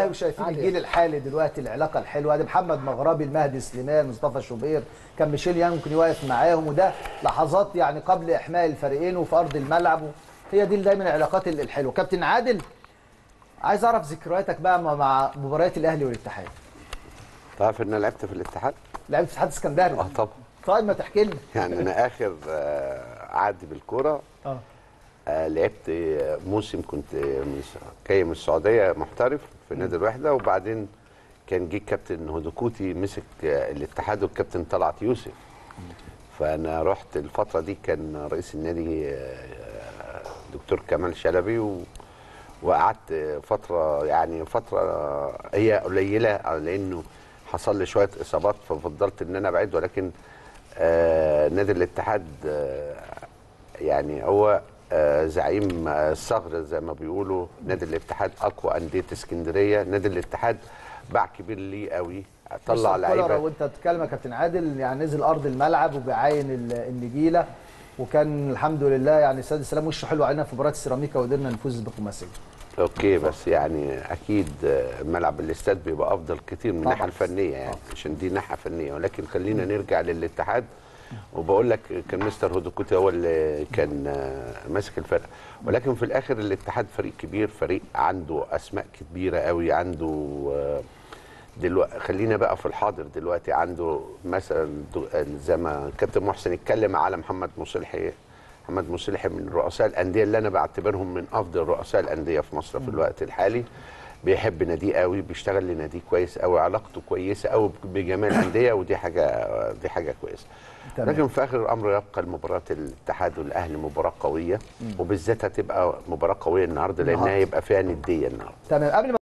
وشايفين عادي. الجيل الحالي دلوقتي العلاقه الحلوه ده محمد مغربي المهدي سليمان مصطفى شوبير كان ميشيل يان ممكن يوقف معاهم وده لحظات يعني قبل احماء الفريقين وفي ارض الملعب هي دي دايما العلاقات ال- الحلوه كابتن عادل عايز اعرف ذكرياتك بقى مع- مع مباريات الاهلي والاتحاد تعرف ان انا لعبت في الاتحاد؟ لعبت في اتحاد اسكندري اه طبعا طيب ما تحكي لنا يعني انا اخر آه، عهدي بالكوره اه آه، لعبت آه، موسم كنت آه، من الس- جاي من السعوديه محترف في نادي الوحده وبعدين كان جه الكابتن هدوكوتي مسك آه، الاتحاد والكابتن طلعت يوسف فانا رحت الفتره دي كان رئيس النادي آه، دكتور كمال شلبي و وقعدت فتره يعني فتره هي قليله لانه حصل لي شويه اصابات ففضلت ان انا ابعد ولكن آه نادي الاتحاد آه يعني هو آه زعيم آه، الصغر زي ما بيقولوا نادي الاتحاد اقوى انديه اسكندريه نادي الاتحاد باع كبير ليه قوي طلع مستر كولر لعيبه وانت بتتكلم يا كابتن عادل يعني نزل ارض الملعب وبيعاين ال- النجيله وكان الحمد لله يعني سيد السلام وشه حلو علينا في مباراه السيراميكا وقدرنا نفوز بخماسيه اوكي بس يعني اكيد آه، ملعب الاستاد بيبقى افضل كتير من طبعاً. الناحيه الفنيه يعني عشان دي ناحيه فنيه ولكن خلينا نرجع للاتحاد وبقول لك كان مستر هودوكوتي هو اللي كان آه، ماسك الفرقه ولكن في الاخر الاتحاد فريق كبير فريق عنده اسماء كبيره قوي عنده آه، دلوقتي خلينا بقى في الحاضر دلوقتي عنده مثلا دو- زي ما الكابتن محسن اتكلم على محمد مصلحي محمد مصلحي من رؤساء الانديه اللي انا بعتبرهم من افضل رؤساء الانديه في مصر في الوقت الحالي بيحب ناديه قوي بيشتغل لناديه كويس قوي علاقته كويسه قوي بجميع الانديه ودي حاجه دي حاجه كويسه تمام. لكن في اخر الامر يبقى المباراه الاتحاد والاهلي مباراه قويه وبالذات هتبقى مباراه قويه النهارده لانها النهاردة. يبقى فيها نديه النهارده تمام قبل ما